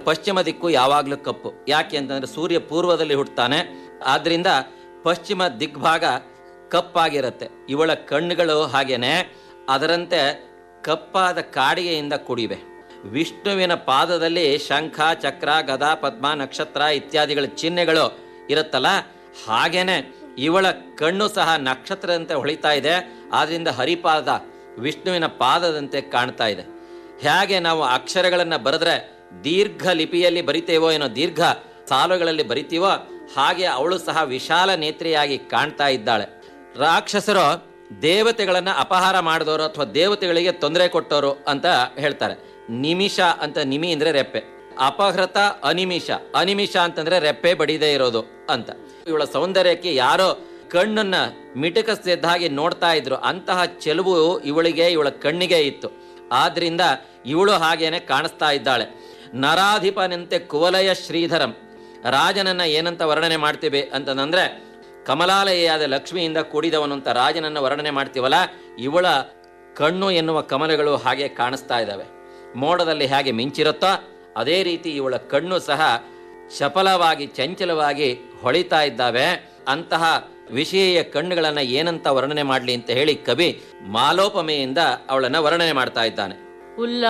ಪಶ್ಚಿಮ ದಿಕ್ಕು ಯಾವಾಗಲೂ ಕಪ್ಪು ಯಾಕೆ ಅಂತಂದ್ರೆ ಸೂರ್ಯ ಪೂರ್ವದಲ್ಲಿ ಹುಟ್ಟುತ್ತಾನೆ ಆದ್ರಿಂದ ಪಶ್ಚಿಮ ದಿಗ್ಭಾಗ ಕಪ್ಪಾಗಿರುತ್ತೆ ಇವಳ ಕಣ್ಣುಗಳು ಹಾಗೇನೆ ಅದರಂತೆ ಕಪ್ಪಾದ ಕಾಡಿಗೆಯಿಂದ ಕೂಡಿವೆ ವಿಷ್ಣುವಿನ ಪಾದದಲ್ಲಿ ಶಂಖ ಚಕ್ರ ಗದಾ ಪದ್ಮ ನಕ್ಷತ್ರ ಇತ್ಯಾದಿಗಳ ಚಿಹ್ನೆಗಳು ಇರುತ್ತಲ್ಲ ಹಾಗೇನೆ ಇವಳ ಕಣ್ಣು ಸಹ ನಕ್ಷತ್ರದಂತೆ ಹೊಳಿತಾ ಇದೆ ಆದ್ರಿಂದ ಹರಿಪಾದ ವಿಷ್ಣುವಿನ ಪಾದದಂತೆ ಕಾಣ್ತಾ ಇದೆ ಹೇಗೆ ನಾವು ಅಕ್ಷರಗಳನ್ನು ಬರೆದ್ರೆ ದೀರ್ಘ ಲಿಪಿಯಲ್ಲಿ ಬರಿತೇವೋ ಏನೋ ದೀರ್ಘ ಸಾಲುಗಳಲ್ಲಿ ಬರಿತೀವೋ ಹಾಗೆ ಅವಳು ಸಹ ವಿಶಾಲ ನೇತ್ರಿಯಾಗಿ ಕಾಣ್ತಾ ಇದ್ದಾಳೆ ರಾಕ್ಷಸರು ದೇವತೆಗಳನ್ನ ಅಪಹಾರ ಮಾಡಿದವರು ಅಥವಾ ದೇವತೆಗಳಿಗೆ ತೊಂದರೆ ಕೊಟ್ಟವರು ಅಂತ ಹೇಳ್ತಾರೆ ನಿಮಿಷ ಅಂತ ನಿಮಿ ಅಂದ್ರೆ ರೆಪ್ಪೆ ಅಪಹೃತ ಅನಿಮಿಷ ಅನಿಮಿಷ ಅಂತಂದ್ರೆ ರೆಪ್ಪೆ ಬಡಿದೇ ಇರೋದು ಅಂತ ಇವಳ ಸೌಂದರ್ಯಕ್ಕೆ ಯಾರೋ ಕಣ್ಣನ್ನ ಮಿಟುಕಿಸಿದ್ದ ಹಾಗೆ ನೋಡ್ತಾ ಇದ್ರು ಅಂತಹ ಚೆಲುವು ಇವಳಿಗೆ ಇವಳ ಕಣ್ಣಿಗೆ ಇತ್ತು ಆದ್ರಿಂದ ಇವಳು ಹಾಗೇನೆ ಕಾಣಿಸ್ತಾ ಇದ್ದಾಳೆ ನರಾಧಿಪನಂತೆ ಕುವಲಯ ಶ್ರೀಧರಂ ರಾಜನನ್ನ ಏನಂತ ವರ್ಣನೆ ಮಾಡ್ತೀವಿ ಅಂತಂದ್ರೆ ಕಮಲಾಲಯಾದ ಲಕ್ಷ್ಮಿಯಿಂದ ಕೂಡಿದವನು ಅಂತ ರಾಜನನ್ನ ವರ್ಣನೆ ಮಾಡ್ತೀವಲ್ಲ ಇವಳ ಕಣ್ಣು ಎನ್ನುವ ಕಮಲಗಳು ಹಾಗೆ ಕಾಣಿಸ್ತಾ ಇದ್ದಾವೆ ಮೋಡದಲ್ಲಿ ಹೇಗೆ ಮಿಂಚಿರುತ್ತೋ ಅದೇ ರೀತಿ ಇವಳ ಕಣ್ಣು ಸಹ ಚಪಲವಾಗಿ ಚಂಚಲವಾಗಿ ಹೊಳಿತಾ ಇದ್ದಾವೆ ಅಂತಹ ವಿಷಯ ಕಣ್ಣುಗಳನ್ನ ಏನಂತ ವರ್ಣನೆ ಮಾಡಲಿ ಅಂತ ಹೇಳಿ ಕವಿ ಮಾಲೋಪಮೆಯಿಂದ ಅವಳನ್ನ ವರ್ಣನೆ ಮಾಡ್ತಾ ಇದ್ದಾನೆ ಉಲ್ಲ